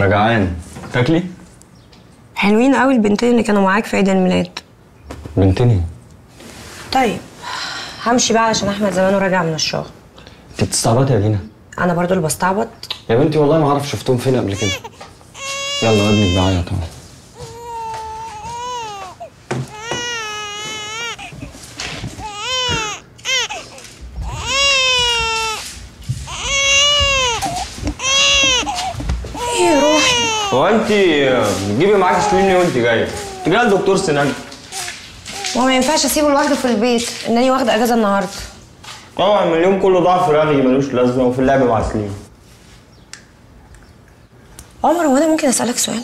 رجعان تاكلي حلوين قوي البنتين اللي كانوا معاك في عيد الميلاد بنتني طيب همشي بقى علشان احمد زمانه راجع من الشغل انت بتستعبطي يا دينا انا برضو اللي بستعبط يا بنتي والله ما اعرف شفتهم فين قبل كده يلا ابنك بيعيط اهو ايه يا روحي هو انت بتجيبي معاكي سليم ليه وانت جايه؟ انت جايه لدكتور سنان ما هو ما ينفعش اسيبه لوحده في البيت انني واخده اجازه النهارده طبعا من اليوم كله ضعف رغي ملوش لازمه وفي اللعب مع سليم عمر هو انا ممكن اسالك سؤال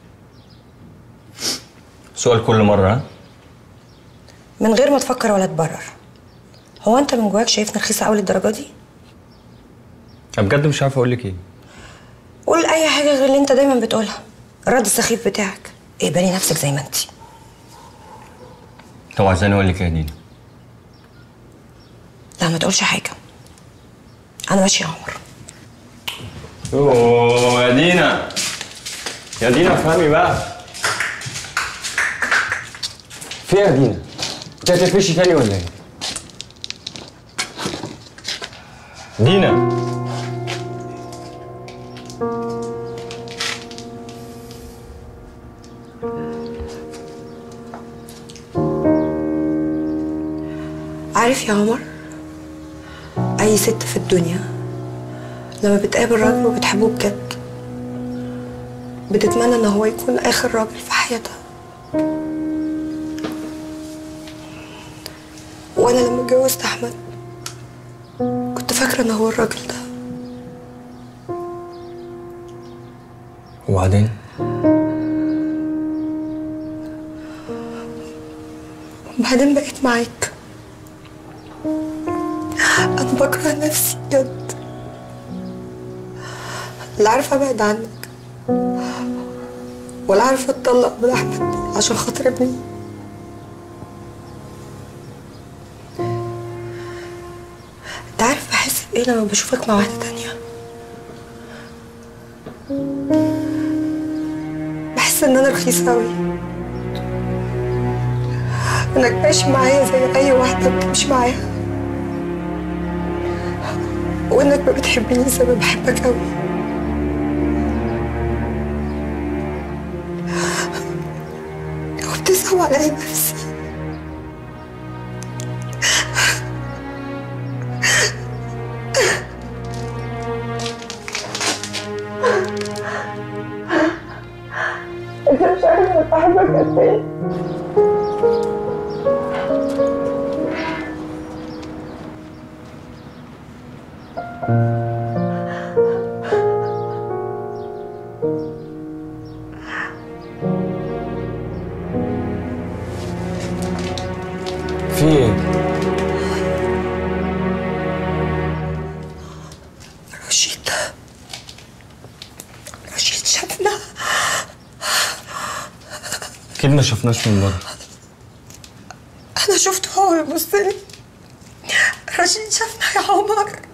سؤال كل مره ها؟ من غير ما تفكر ولا تبرر هو انت من جواك شايفني رخيصه قوي للدرجه دي انا بجد مش عارف اقول لك ايه قول اي حاجه غير اللي انت دايما بتقولها الرد السخيف بتاعك اقبلي نفسك زي ما انت طب عايزاني اقول لك ايه يا دينا؟ لا ما تقولش حاجه انا ماشيه يا عمر اوه يا دينا يا دينا افهمي بقى في إيه يا دينا؟ انت هتفشي تاني ولا ايه؟ دينا عارف يا عمر اي ست في الدنيا لما بتقابل راجل وبتحبه بجد بتتمنى ان هو يكون اخر راجل في حياتها وانا لما اتجوزت احمد كنت فاكره ان هو الراجل ده وبعدين؟ وبعدين بقيت معاك انا بكره نفسي بجد لا عارفه ابعد عنك ولا عارفه اتطلق من احمد عشان خاطر ابني انت عارف بحس بايه لما بشوفك مع واحده تانية بحس ان انا رخيصه قوي انك ماشي معايا زي اي واحده بتمشي معاها وانك ما بتحبني زي ما بحبك قوي وبتصعب عليا نفسي انت مش عارف انا بحبك قد ايه في ايه؟ رشيد رشيد شافنا اكيد ما شفناش من بره انا شفته هو بيبص لي رشيد شافنا يا عمر